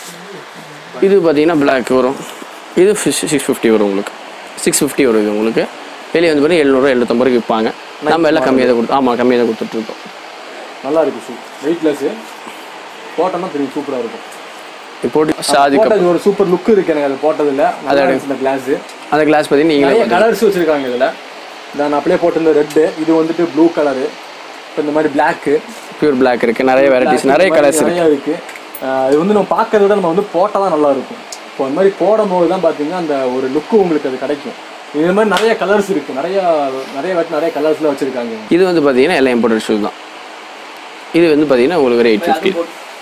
Speaker 1: இது பார்த்தீங்கன்னா பிளாக் வரும் இது சிக்ஸ் ஃபிஃப்டி வரும் உங்களுக்கு சிக்ஸ் ஃபிஃப்டி வரும் இது உங்களுக்கு வெளியே வந்து பார்த்தீங்கன்னா எழுநூறுவா எழுநூத்தம்பது ரூபாய்க்கு விற்பாங்க நம்ம எல்லாம் கம்மியாக தான் கொடுத்து ஆமாம் கம்மியாக தான் கொடுத்துட்ருக்கோம்
Speaker 2: நல்லா இருக்கு ஷூ வெயிட்லெஸ் போட்டோம்னா தெரியும் சூப்பராக இருக்கும்
Speaker 1: இது போட்டு சாதி
Speaker 2: போட்டது ஒரு சூப்பர் லுக் இருக்கு எனக்கு அது போட்டதுல நல்லா இருந்துச்சு இந்த கிளாஸ்
Speaker 1: அந்த கிளாஸ் பார்த்தீங்கன்னா நீங்களே
Speaker 2: நிறைய கலர்ஸ் வச்சிருக்காங்க இதுல நான் அப்படியே போட்டிருந்த ரெட்டு இது வந்துட்டு ப்ளூ கலரு இப்போ இந்த மாதிரி பிளாக்கு
Speaker 1: பியூர் பிளாக் இருக்குது நிறைய வெரைட்டிஸ் நிறைய கலர்ஸ் இருக்குது
Speaker 2: நிறைய இருக்கு அஹ் இது வந்து நம்ம பார்க்கறத விட நம்ம வந்து போட்டால் தான் நல்லா இருக்கும் இப்போ அந்த மாதிரி போடும் போது தான் பார்த்தீங்கன்னா அந்த ஒரு லுக்கு உங்களுக்கு அது கிடைக்கும் இந்த மாதிரி நிறைய கலர்ஸ் இருக்கு நிறைய நிறைய வாட்டி நிறைய கலர்ஸ்ல வச்சிருக்காங்க
Speaker 1: இது வந்து பார்த்தீங்கன்னா எல்லாம் இம்போர்ட்டட் ஷூ தான் இது வந்து பார்த்தீங்கன்னா உங்களுக்கு ஒரு eight fifty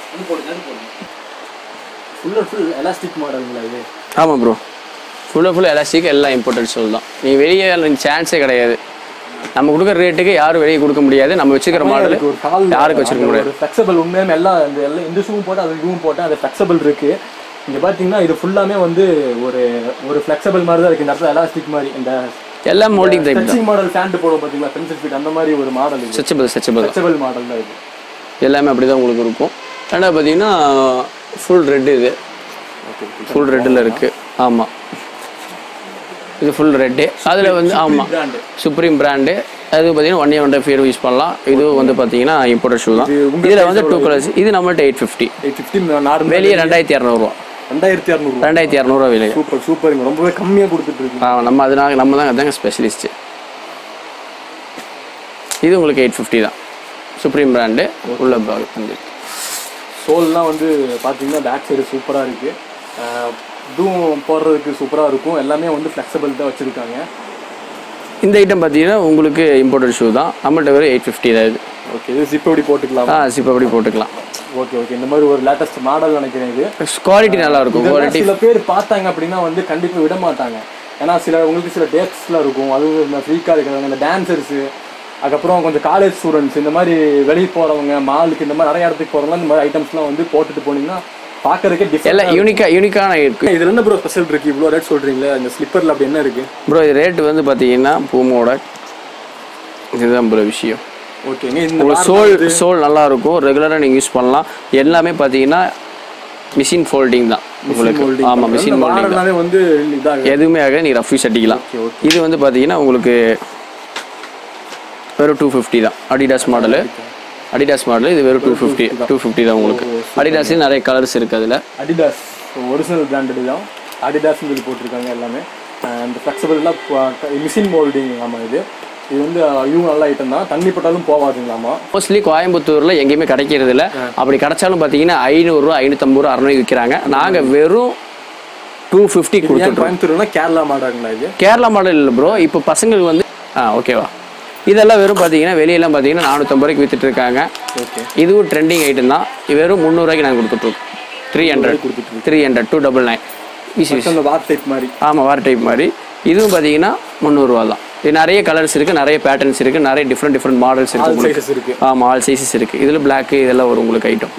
Speaker 2: full and full elastic மாடலுங்களா இது
Speaker 1: ஆமாம் ப்ரோ ஃபுல்லாக ஃபுல் எலாஸ்டிக் எல்லாம் இம்போர்ட்டட் ஷூ தான் நீ வெளியே சான்ஸே கிடையாது நம்ம கொடுக்குற ரேட்டுக்கு யாரும் வெளியே கொடுக்க முடியாது நம்ம வச்சுக்கிற மாடல்
Speaker 2: இருக்கு, ஒரு கால்
Speaker 1: யாருக்கு வச்சிருக்க முடியாது
Speaker 2: ஒரு ஃப்ளெக்சிபிள் உண்மையுமே எல்லாம் இந்த எல்லாம் இந்த ஷூவும் போட்டு அது இதுவும் போட்டு அது ஃப்ளெக்சிபிள் இருக்கு இங்க பாத்தீங்கன்னா இது ஃபுல்லாமே வந்து ஒரு ஒரு ஃப்ளெக்சிபிள் மாதிரி தான் இருக்கு இந்த இடத்துல எலாஸ்டிக் மாதிரி இந்த
Speaker 1: எல்லாம் மோல்டிங் டைப் தான்
Speaker 2: ஸ்ட்ரெச்சிங் மாடல் பேண்ட் போடும் பாத்தீங்களா பென்சில் ஃபிட் அந்த மாதிரி ஒரு மாடல் இது
Speaker 1: ஸ்ட்ரெச்சபிள் ஸ்ட்ரெச்சபிள்
Speaker 2: ஃப்ளெக்சிபிள் மாடல் தான் இது
Speaker 1: எல்லாமே அப்படி தான் உங்களுக்கு இருக்கும் ரெண்டாவது பார்த்தீங்கன்னா ஃபுல் ரெட் இது ஃபுல் ரெட்டில் இருக்குது ஆமாம் இது ஃபுல் ரெட்டு அதில் வந்து ஆமாம்
Speaker 2: பிராண்டு
Speaker 1: சுப்ரீம் பிராண்டு அது பார்த்தீங்கன்னா one year one five use பண்ணலாம் இது வந்து பார்த்தீங்கன்னா இம்போர்ட்டட் ஷூ தான்
Speaker 2: இது உங்க
Speaker 1: இதில் வந்து டூ கலர்ஸ் இது நம்மள்ட்ட eight fifty
Speaker 2: eight fifty normal
Speaker 1: வெளியே ரெண்டாயிரத்தி இரநூறுவா
Speaker 2: ரெண்டாயிரத்தி இரநூறு
Speaker 1: ரெண்டாயிரத்தி இரநூறுவா விலை
Speaker 2: சூப்பர் சூப்பருங்க ரொம்பவே கம்மியா கொடுத்துட்டு இருக்கு
Speaker 1: ஆ, நம்ம அதனால நம்ம தான் அதாங்க ஸ்பெஷலிஸ்ட்டு இது உங்களுக்கு எயிட் ஃபிஃப்டி தான் சுப்ரீம் பிராண்டு உள்ள bag வந்து
Speaker 2: சோல்லாம் வந்து பார்த்தீங்கன்னா பேக் சைடு சூப்பராக இருக்குது இதுவும் போடுறதுக்கு சூப்பராக இருக்கும் எல்லாமே வந்து ஃப்ளெக்சிபிள் தான் வச்சுருக்காங்க
Speaker 1: இந்த ஐட்டம் பார்த்தீங்கன்னா உங்களுக்கு இம்போர்ட்டட் ஷூ தான் நம்மள்ட்ட வெறும் எயிட் ஃபிஃப்டி தான் இது
Speaker 2: ஓகே இது ஜிப் எப்படி போட்டுக்கலாம்
Speaker 1: ஆ சிப் அப்படி போட்டுக்கலாம்
Speaker 2: ஓகே ஓகே இந்த மாதிரி ஒரு லேட்டஸ்ட் மாடல் நினைக்கிறேன் இது
Speaker 1: குவாலிட்டி நல்லா இருக்கும்
Speaker 2: இதெல்லாம்
Speaker 1: குவாலிட்டி
Speaker 2: சில பேர் பார்த்தாங்க அப்படின்னா வந்து கண்டிப்பாக விட மாட்டாங்க ஏன்னா சில உங்களுக்கு சில டேட்ஸ்லாம் இருக்கும் அதுவும் இந்த ஃப்ரீக்காக இருக்கிறவங்க இந்த டான்சர்ஸு அதுக்கப்புறம் கொஞ்சம் காலேஜ் ஸ்டூடெண்ட்ஸ் இந்த மாதிரி வெளியே போகிறவங்க மாலுக்கு இந்த மாதிரி நிறைய இடத்துக்கு போகிறவங்க இந்த மாதிரி ஐட்டம்ஸ்லாம் வந்து போட்டுட்டு போனீங்கன்னா பார்க்கறதுக்கே டிஃப்ரெண்ட்
Speaker 1: எல்லாம் யூனிக்காக யூனிக்கான இருக்கு
Speaker 2: இதுல என்ன ப்ரோ ஸ்பெஷல் இருக்கு இவ்வளோ ரேட் சொல்றீங்களே இந்த ஸ்லிப்பர்ல அப்படி என்ன இருக்கு
Speaker 1: ப்ரோ இது ரேட் வந்து பார்த்தீங்கன்னா பூமோட இதுதான் ப்ரோ விஷயம்
Speaker 2: ஓகேங்க இந்த
Speaker 1: உங்களுக்கு சோல் சோல் நல்லா இருக்கும் ரெகுலராக நீங்கள் யூஸ் பண்ணலாம் எல்லாமே பார்த்தீங்கன்னா மிஷின் ஃபோல்டிங் தான் உங்களுக்கு ஆமாம் மிஷின் ஃபோல்டிங் தான்
Speaker 2: மாடல்னாலே வந்து இதாக
Speaker 1: எதுவுமே ஆக நீ ரஃப் யூஸ் அடிக்கலாம்
Speaker 2: ஓகே ஓகே
Speaker 1: இது வந்து பார்த்தீங்கன்னா உங்களுக்கு வெறும் டூ ஃபிஃப்டி தான் அடிடாஸ் மாடலு அடிடாஸ் மாடல் இது வெறும் டூ ஃபிஃப்டி டூ ஃபிஃப்டி தான் உங்களுக்கு அடிடாஸ்லேயும் நிறைய கலர்ஸ் இருக்குது அதில்
Speaker 2: அடிடாஸ் ஒரிஜினல் பிராண்டட் தான் அடிடாஸ் சொல்லி போட்டிருக்காங்க எல்லாமே அந்த ஃப்ளெக்சிபிள்லாம் மிஷின் மோல்டிங் ஆமாம் இது இது வந்து இதுவும் நல்ல ஐட்டம் தான் தண்ணி பட்டாலும் போகாதுங்களாமா
Speaker 1: மோஸ்ட்லி கோயம்புத்தூரில் எங்கேயுமே கிடைக்கிறது இல்ல அப்படி கிடைச்சாலும் பார்த்தீங்கன்னா ஐநூறுரூவா ஐநூற்றம்பது ரூபா அறநூறு விற்கிறாங்க நாங்கள் வெறும் டூ ஃபிஃப்டி
Speaker 2: ஏன்
Speaker 1: கொடுத்துட்றோம்
Speaker 2: கோயம்புத்தூர்னா கேரளா மாடலுங்களா இது
Speaker 1: கேரளா மாடல் இல்லை ப்ரோ இப்போ பசங்களுக்கு வந்து ஆ ஓகேவா இதெல்லாம் வெறும் பார்த்தீங்கன்னா வெளியெல்லாம் பார்த்தீங்கன்னா நானூற்றம்பது ரூபாய்க்கு வித்துட்டு இருக்காங்க
Speaker 2: ஓகே
Speaker 1: இதுவும் ட்ரெண்டிங் ஐட்டம் தான் இது வெறும் முந்நூறுவாய்க்கு நாங்கள் கொடுத்துட்ருக்கோம் த்ரீ ஹண்ட்ரட்
Speaker 2: கொடுத்துட்டு
Speaker 1: three hundred two double nine easy
Speaker 2: அந்த வார் டைப் மாதிரி
Speaker 1: ஆமாம் வார டைப் மாதிரி இதுவும் பார்த்தீங்கன்னா முந்நூறுரூவா தான் இது நிறைய கலர்ஸ் இருக்குது நிறைய பேட்டர்ன்ஸ் இருக்குது நிறைய டிஃப்ரெண்ட் டிஃப்ரெண்ட் மாடல்ஸ் இருக்குது
Speaker 2: ஆல்
Speaker 1: உங்களுக்கு
Speaker 2: சைஸஸ் இருக்கு
Speaker 1: ஆமாம் ஆல் சைஸஸ் இருக்குது இதில் பிளாக்கு இதெல்லாம் வரும் உங்களுக்கு ஐட்டம்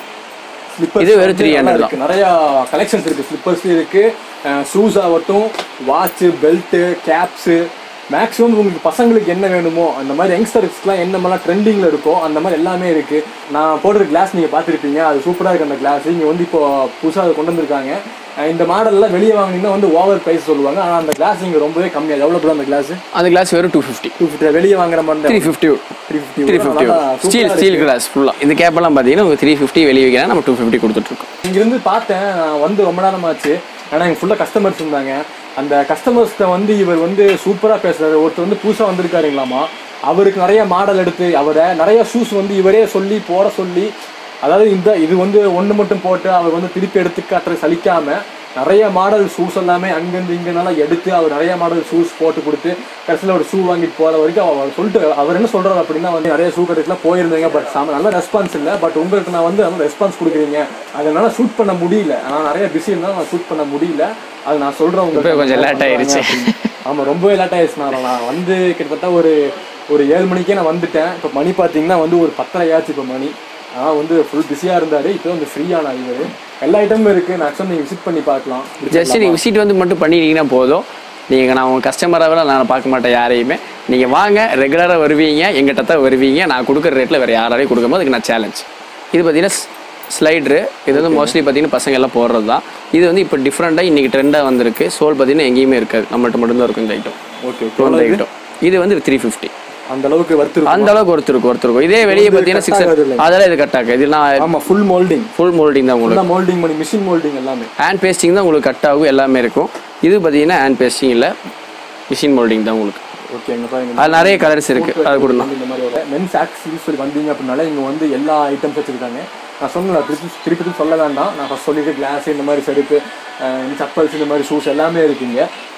Speaker 2: Slippers
Speaker 1: இது வெறும்
Speaker 2: வந்து
Speaker 1: 300
Speaker 2: நல்லா
Speaker 1: தான்.
Speaker 2: இருக்கு. நிறைய கலெக்ஷன்ஸ் இருக்கு ஸ்லிப்பர்ஸ் இருக்கு ஷூஸ் ஆகட்டும் வாட்ச் பெல்ட் கேப்ஸ் மேக்ஸிமம் உங்களுக்கு பசங்களுக்கு என்ன வேணுமோ அந்த மாதிரி யங்ஸ்டர்ஸ்க்குலாம் என்ன மாதிரிலாம் ட்ரெண்டிங்கில் இருக்கோ அந்த மாதிரி எல்லாமே இருக்கு நான் போடுற கிளாஸ் நீங்கள் பார்த்துருப்பீங்க அது சூப்பராக இருக்கு அந்த கிளாஸ் இங்கே வந்து இப்போ புதுசாக அதை கொண்டு வந்திருக்காங்க அஹ் இந்த மாடல்லாம் வெளியே வாங்கினீங்கன்னா வந்து ஓவர் ப்ரைஸ் சொல்லுவாங்க ஆனால் அந்த கிளாஸ் இங்கே ரொம்பவே கம்மியாக எவ்வளோ ப்ரோ அந்த கிளாஸ்
Speaker 1: அந்த கிளாஸ் வெறும் டூ ஃபிஃப்டி
Speaker 2: டூ ஃபிஃப்டி வெளியே வாங்குற மாதிரி
Speaker 1: three fifty
Speaker 2: three fifty
Speaker 1: three fifty steel steel glass ஃபுல்லாக இந்த கேப்பெல்லாம் பார்த்தீங்கன்னா உங்களுக்கு த்ரீ ஃபிஃப்டி வெளியே வைக்கிறேன் நம்ம டூ ஃபிஃப்டி கொடுத்துட்ருக்கோம்
Speaker 2: இங்கிருந்து பார்த்தேன் நான் வந்து ரொம்ப நேரம் ஆச்சு ஆனால் இங்கே ஃபுல்லாக கஸ்டமர்ஸ் இருந்தாங்க அந்த கஸ்டமர்ஸ்கிட்ட வந்து இவர் வந்து சூப்பராக பேசுறாரு ஒருத்தர் வந்து புதுசாக வந்திருக்காருங்களாமா அவருக்கு நிறைய மாடல் எடுத்து அவரை நிறைய ஷூஸ் வந்து இவரே சொல்லி போட சொல்லி அதாவது இந்த இது வந்து ஒன்று மட்டும் போட்டு அவர் வந்து திருப்பி எடுத்து காட்டுற சலிக்காம நிறைய மாடல் ஷூஸ் எல்லாமே அங்கேருந்து இங்கேனாலும் எடுத்து அவர் நிறைய மாடல் ஷூஸ் போட்டு கொடுத்து கடைசியில் ஒரு ஷூ வாங்கிட்டு போகிற வரைக்கும் அவர் சொல்லிட்டு அவர் என்ன சொல்றாரு அப்படின்னா வந்து நிறைய ஷூ கடைக்கெலாம் போயிருந்தீங்க பட் சாம நல்ல ரெஸ்பான்ஸ் இல்லை பட் உங்களுக்கு நான் வந்து நல்ல ரெஸ்பான்ஸ் கொடுக்குறீங்க அதனால ஷூட் பண்ண முடியல நான் நிறைய பிஸி இருந்தாலும் நான் ஷூட் பண்ண முடியல அது நான் சொல்கிறேன்
Speaker 1: இப்போ
Speaker 2: உங்களுக்கு
Speaker 1: கொஞ்சம் லேட் ஆயிருச்சு
Speaker 2: ஆமாம் ரொம்பவே லேட் ஆயிடுச்சு நான் நான் வந்து கிட்டத்தட்ட ஒரு ஒரு ஏழு மணிக்கே நான் வந்துட்டேன் இப்போ மணி பார்த்தீங்கன்னா வந்து ஒரு பத்தரை ஆச்சு இப்போ மணி ஆனால் வந்து ஃபுல் பிஸியாக இருந்தார் இப்போ வந்து ஃப்ரீயான இவர் எல்லா ஐட்டமும் இருக்குது நான் ஆக்சுவலாக நீங்கள் விசிட் பண்ணி பார்க்கலாம்
Speaker 1: ஜஸ்ட் நீங்கள் விசிட் வந்து மட்டும் பண்ணிட்டீங்கன்னா போதும் நீங்கள் நான் உங்கள் கஸ்டமராக நான் பார்க்க மாட்டேன் யாரையுமே நீங்கள் வாங்க ரெகுலராக வருவீங்க எங்கிட்ட தான் வருவீங்க நான் கொடுக்குற ரேட்டில் வேறு யாராலையும் கொடுக்கும்போது அதுக்கு நான் சேலஞ்ச் இது பார்த்தீங்கன்னா ஸ்லைட்ரு இது வந்து மோஸ்ட்லி பார்த்தீங்கன்னா பசங்க எல்லாம் போடுறது தான் இது வந்து இப்போ டிஃப்ரெண்ட்டாக இன்றைக்கி ட்ரெண்டாக வந்திருக்கு சோல் பார்த்தீங்கன்னா எங்கேயுமே இருக்காது நம்மள்ட்ட மட்டும்தான் இருக்கும் இந்த ஐட்டம்
Speaker 2: ஓகே
Speaker 1: இந்த ஐட்டம் இது வந்து த்ரீ ஃபிஃப்டி
Speaker 2: அந்த அளவுக்கு வர்த்து
Speaker 1: அந்த அளவுக்கு ஒருத்தருக்கும் ஒருத்தருக்கும் இதே வெளியே பார்த்தீங்கன்னா சிக்ஸ்
Speaker 2: cut ஆகாது இல்லைங்க?
Speaker 1: அதெல்லாம் இது கட் ஆகும் இது நான்
Speaker 2: ஆமாம் ஃபுல் மோல்டிங்
Speaker 1: ஃபுல் மோல்டிங் தான் உங்களுக்கு
Speaker 2: ஃபுல்லாக மோல்டிங் பண்ணி மிஷின் மோல்டிங் எல்லாமே
Speaker 1: ஹேண்ட் பேஸ்டிங் தான் உங்களுக்கு கட் ஆகும் எல்லாமே இருக்கும் இது பார்த்தீங்கன்னா ஹேண்ட் பேஸ்டிங் இல்லை மிஷின் மோல்டிங் தான் உங்களுக்கு
Speaker 2: ஓகே எங்க பாருங்க
Speaker 1: அது நிறைய கலர்ஸ் இருக்கு அது கொடுங்க
Speaker 2: வந்து இந்த மாதிரி ஒரு மென்ஸ் ஆக்சரிஸ் சொல்லி வந்தீங்க அப்படின்னால இங்கே வந்து எல்லா ஐட்டம்ஸ் வச்சிருக்காங்க நான் சொன்னல திருப்பி திருப்பி திருப்பி சொல்ல வேண்டாம் நான் ஃபஸ்ட் சொல்லிட்டு கிளாஸ் இந்த மாதிரி செருப்பு சப்பல்ஸ் இந்த மாதிரி ஷூஸ் எல்லாமே இருக்குங்க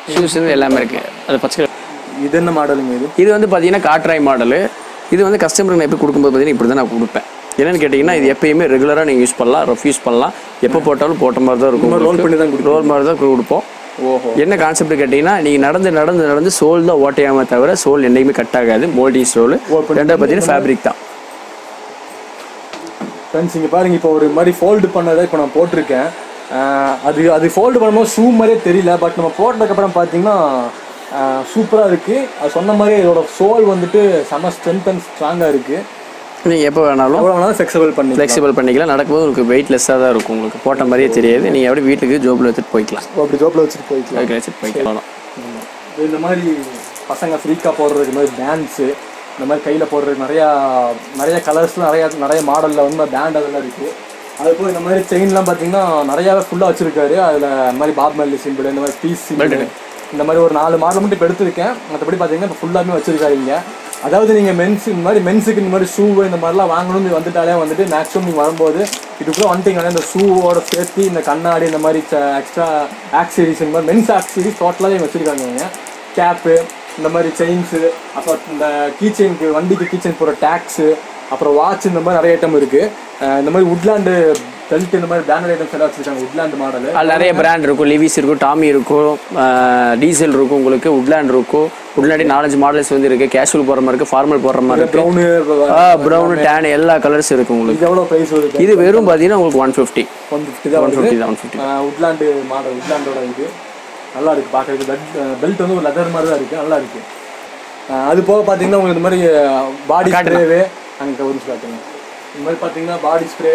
Speaker 1: ஷூஸ் எல்லாமே இருக்குது அது பச்சை
Speaker 2: இது என்ன மாடலுங்க இது
Speaker 1: இது வந்து பார்த்தீங்கன்னா காட்ராய் மாடலு இது வந்து கஸ்டமருக்கு நான் எப்படி கொடுக்கும்போது பார்த்தீங்கன்னா இப்படி தான் நான் கொடுப்பேன் என்னன்னு கேட்டிங்கன்னா இது எப்பயுமே ரெகுலராக நீங்கள் யூஸ் பண்ணலாம் ரஃப் யூஸ் பண்ணலாம் எப்போ போட்டாலும் போட்ட மாதிரி தான் இருக்கும்
Speaker 2: roll பண்ணி தான்
Speaker 1: ரோல் மாதிரி தான் கொடுப்போம்
Speaker 2: ஓஹோ
Speaker 1: என்ன கான்செப்ட் கேட்டிங்கன்னா நீங்கள் நடந்து நடந்து நடந்து சோல் தான் ஓட்டையாம தவிர சோல் என்றைக்குமே கட் ஆகாது மோல்டிங் சோல் ரெண்டாவது பார்த்தீங்கன்னா ஃபேப்ரிக் தான்
Speaker 2: ஃப்ரெண்ட்ஸ் இங்கே பாருங்க இப்போ ஒரு மாதிரி ஃபோல்டு பண்ணதை இப்போ நான் போட்டிருக்கேன் ஆஹ் அது அது ஃபோல்டு பண்ணும்போது ஷூ மாதிரியே தெரியல பட் நம்ம போட்டதுக்கப்புறம் பார்த்தீங்கன்னா சூப்பராக இருக்குது அது சொன்ன மாதிரி இதோட சோல் வந்துட்டு செம ஸ்ட்ரென்த் அண்ட் ஸ்ட்ராங்காக இருக்குது
Speaker 1: நீங்கள் எப்போ வேணாலும்
Speaker 2: எவ்வளோ வேணாலும் ஃப்ளெக்சிபிள் பண்ணி
Speaker 1: ஃப்ளெக்சிபிள் பண்ணிக்கலாம் நடக்கும்போது உங்களுக்கு வெயிட்லெஸ்ஸாக தான் இருக்கும் உங்களுக்கு போட்ட மாதிரியே தெரியாது நீங்கள் அப்படியே வீட்டுக்கு ஜோப்பில் எடுத்துகிட்டு போய்க்கலாம்
Speaker 2: அப்படி ஜோப்பில் வச்சுட்டு போய்க்கலாம்
Speaker 1: அதுக்கு வச்சுட்டு போய்க்கலாம்
Speaker 2: இது இந்த மாதிரி பசங்க ஃப்ரீக்காக போடுறதுக்கு மாதிரி பேண்ட்ஸு இந்த மாதிரி கையில் போடுறதுக்கு நிறையா நிறைய கலர்ஸில் நிறையா நிறைய மாடலில் வந்து பேண்ட் அதெல்லாம் இருக்குது அது போய் இந்த மாதிரி செயின்லாம் பார்த்தீங்கன்னா நிறையாவே ஃபுல்லாக வச்சுருக்காரு அதில் இந்த மாதிரி பாப் மெல்லி சிம்பிள் இந்த மாதிரி பீஸ் சிம்பிள் இந்த மாதிரி ஒரு நாலு மாடல் மட்டும் இப்போ எடுத்திருக்கேன் மற்றபடி பார்த்தீங்கன்னா இப்போ ஃபுல்லாமே வச்சுருக்காரு இங்கே அதாவது நீங்கள் மென்ஸ் இந்த மாதிரி மென்ஸுக்கு இந்த மாதிரி ஷூ இந்த மாதிரிலாம் வாங்கணும்னு வந்துட்டாலே வந்துட்டு மேக்ஸிமம் நீங்கள் வரும்போது இதுக்குள்ளே வந்துட்டீங்கன்னா இந்த ஷூவோட சேர்த்து இந்த கண்ணாடி இந்த மாதிரி எக்ஸ்ட்ரா ஆக்சரிஸ் இந்த மாதிரி மென்ஸ் ஆக்சரிஸ் டோட்டலாக இங்கே வச்சுருக்காங்க கேப்பு இந்த மாதிரி செயின்ஸு அப்புறம் இந்த கீ செயின்க்கு வண்டிக்கு கீ செயின் போகிற டேக்ஸு அப்புறம் வாட்ச் இந்த மாதிரி நிறைய ஐட்டம் இருக்குது இந்த மாதிரி உட்லாண்டு பெல்ட் இந்த மாதிரி பிராண்டட் ஐட்டம்ஸ் எல்லாம் வச்சுருக்காங்க உட்லாண்டு மாடலு
Speaker 1: அதில் நிறைய பிராண்ட் இருக்கும் லிவிஸ் இருக்கும் டாமி இருக்கும் டீசல் இருக்கும் உங்களுக்கு உட்லேண்ட் இருக்கும் உட்லாண்டி நாலஞ்சு மாடல்ஸ் வந்து இருக்குது கேஷுவல் போடுற மாதிரி இருக்குது ஃபார்மல் போடுற மாதிரி இருக்குது
Speaker 2: ப்ரௌனு
Speaker 1: ப்ரௌன் டேன் எல்லா கலர்ஸ் இருக்குது உங்களுக்கு
Speaker 2: இது எவ்வளோ ப்ரைஸ் வருது
Speaker 1: இது வெறும் பார்த்தீங்கன்னா உங்களுக்கு ஒன் ஃபிஃப்டி
Speaker 2: ஒன் ஃபிஃப்டி தான்
Speaker 1: ஒன்
Speaker 2: வருது
Speaker 1: ஃபிஃப்டி தான் ஒன் ஃபிஃப்டி
Speaker 2: உட்லாண்டு மாடல் உட்லாண்டோட இது நல்லா இருக்கு பார்க்கறதுக்கு பெல்ட் பெல்ட் வந்து ஒரு லெதர் மாதிரி தான் இருக்கு நல்லா இருக்கு அஹ் அது போக பார்த்தீங்கன்னா உங்களுக்கு இந்த மாதிரி பாடி ஸ்ப்ரேவே அங்கே ஒரு நிமிஷம் காட்டுங்க இந்த மாதிரி பார்த்தீங்கன்னா பாடி ஸ்ப்ரே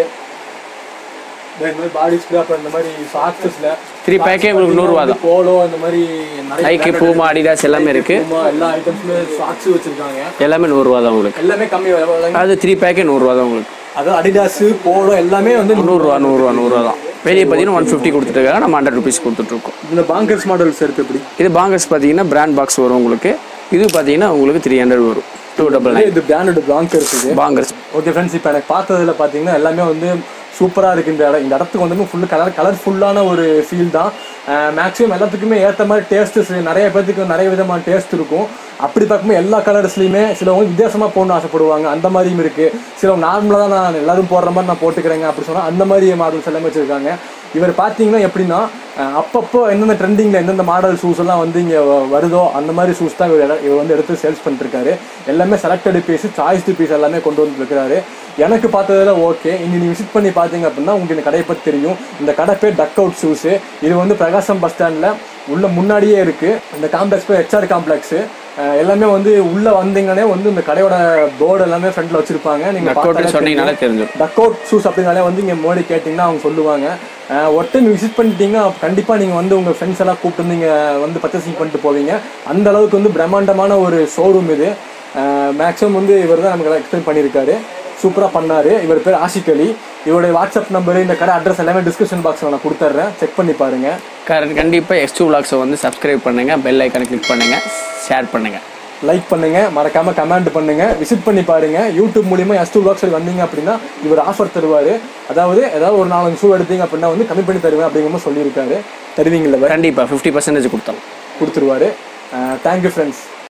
Speaker 2: இந்த மாதிரி பாடி ஸ்ப்ரே அப்புறம் இந்த மாதிரி சாக்ஸஸ்ல
Speaker 1: த்ரீ பேக்கே உங்களுக்கு நூறுரூவா தான்
Speaker 2: போலோ இந்த மாதிரி நிறைய
Speaker 1: நைக்கு பூமா அடிடாஸ் எல்லாமே இருக்குது
Speaker 2: Puma, எல்லா ஐட்டம்ஸுமே சாக்ஸ் வச்சிருக்காங்க
Speaker 1: எல்லாமே நூறுரூவா தான் உங்களுக்கு
Speaker 2: எல்லாமே கம்மி விலை
Speaker 1: அது த்ரீ பேக்கே நூறுரூவா தான் உங்களுக்கு
Speaker 2: அதாவது அடிடாஸ் போலோ எல்லாமே வந்து
Speaker 1: நூறுரூவா நூறுரூவா நூறுரூவா தான் வெளியே பார்த்தீங்கன்னா ஒன் ஃபிஃப்டி கொடுத்துருக்காங்க நம்ம ஹண்ட்ரட் ருபீஸ் கொடுத்துட்ருக்கோம்
Speaker 2: இந்த பாங்கர்ஸ் மாடல்ஸ் இருக்கு எப்படி
Speaker 1: இது பாங்கர்ஸ் பார்த்தீங்கன்னா பிராண்ட் பாக்ஸ் வரும் உங்களுக்கு இது பார்த்தீங்கன்னா உங்களுக்கு த்ரீ ஹண்ட்ரட் வரும் டூ டபுள் நைன்
Speaker 2: இது பிராண்டட் பாங்கர்ஸ் இது
Speaker 1: பாங்கர்ஸ்
Speaker 2: ஓகே ஃப்ரெண்ட்ஸ் இப்போ எனக்கு பார்த்ததுல பார்த்தீங்கன்னா எல்லாமே வந்து சூப்பராக இருக்குது இந்த இடம் இந்த இடத்துக்கு வந்து ஃபுல்லு கலர் கலர்ஃபுல்லான ஒரு ஃபீல் தான் மேக்ஸிமம் எல்லாத்துக்குமே ஏற்ற மாதிரி டேஸ்ட்டு நிறைய பேர்த்துக்கு நிறைய விதமான டேஸ்ட் இருக்கும் அப்படி பார்க்கும்போது எல்லா கலர்ஸ்லையுமே சிலவங்க வித்தியாசமாக போடணும்னு ஆசைப்படுவாங்க அந்த மாதிரியும் இருக்குது சிலவங்க நார்மலாக தான் நான் எல்லாரும் போடுற மாதிரி நான் போட்டுக்கிறேங்க அப்படி சொன்னால் அந்த மாதிரி மாடல்ஸ் எல்லாமே வச்சுருக்காங்க இவர் பார்த்தீங்கன்னா எப்படின்னா அஹ், அப்பப்போ எந்தெந்த ட்ரெண்டிங்கில் எந்தெந்த மாடல் ஷூஸ் எல்லாம் வந்து இங்கே வருதோ அந்த மாதிரி ஷூஸ் தான் இவர் எட- இவர் வந்து எடுத்து சேல்ஸ் பண்ணிருக்காரு எல்லாமே செலக்டட் பீஸ் சாய்ஸ்டு பீஸ் எல்லாமே கொண்டு வந்துருக்காரு எனக்கு பார்த்ததுல ஓகே இனி நீ விசிட் பண்ணி பார்த்தீங்க அப்படின்னா உங்களுக்கு இந்த கடையை பற்றி தெரியும் இந்த கடை பேர் டக் அவுட் ஷூஸு இது வந்து பிரகாசம் பஸ் ஸ்டாண்டில் உள்ள முன்னாடியே இருக்குது இந்த காம்ப்ளெக்ஸ் பேர் ஹெச்ஆர் காம்ப்ளெக்ஸு எல்லாமே வந்து உள்ள வந்தீங்கன்னே வந்து இந்த கடையோட போர்டு எல்லாமே ஃப்ரண்ட்ல வச்சிருப்பாங்க நீங்க
Speaker 1: கோட்டு
Speaker 2: பார்த்தாலே
Speaker 1: சொன்னீங்கனாலே தெரிஞ்சிடும்
Speaker 2: டக் அவுட் ஷூஸ் அப்படின்னாலே வந்து இங்கே மோடி கேட்டிங்கன்னா அவங்க சொல்லுவாங்க அஹ் ஒரு டைம் விசிட் பண்ணிட்டீங்கன்னா கண்டிப்பாக நீங்கள் வந்து உங்கள் ஃப்ரெண்ட்ஸ் எல்லாம் கூப்பிட்டு வந்து இங்கே வந்து பர்ச்சேசிங் பண்ணிட்டு போவீங்க அந்த அளவுக்கு வந்து பிரம்மாண்டமான ஒரு ஷோரூம் இது மேக்ஸிமம் வந்து இவர் தான் நமக்கு எக்ஸ்பிளைன் பண்ணியிருக்காரு சூப்பராக பண்ணாரு இவர் பேர் ஆஷிக் அலி இவருடைய வாட்ஸ்அப் நம்பர் இந்த கடை அட்ரஸ் எல்லாமே டிஸ்கிரிப்ஷன் பாக்ஸில் நான் கொடுத்துட்றேன் செக் பண்ணி பாருங்க
Speaker 1: கரெக்ட் கண்டிப்பாக எக்ஸ் டூ விளாக்ஸை வந்து சப்ஸ்கிரைப் பண்ணுங்கள் பெல் ஐக்கானை கிளிக் பண்ணுங்கள் ஷேர் பண்ணுங்கள்
Speaker 2: லைக் பண்ணுங்க மறக்காம கமெண்ட் பண்ணுங்க விசிட் பண்ணி பாருங்க யூடியூப் மூலியமா எஸ் டூ பாக்ஸ் வந்தீங்க அப்படின்னா இவர் ஆஃபர் தருவாரு அதாவது ஏதாவது ஒரு நாலஞ்சு ஷூ எடுத்தீங்க அப்படின்னா வந்து கம்மி பண்ணி தருவேன் அப்படிங்கிற மாதிரி சொல்லியிருக்காரு தருவீங்கல்ல
Speaker 1: கண்டிப்பாக ஃபிஃப்டி பர்சன்டேஜ் கொடுத்தோம்
Speaker 2: கொடுத்துருவாரு தேங்க்யூ ஃப்ரெண்ட்ஸ்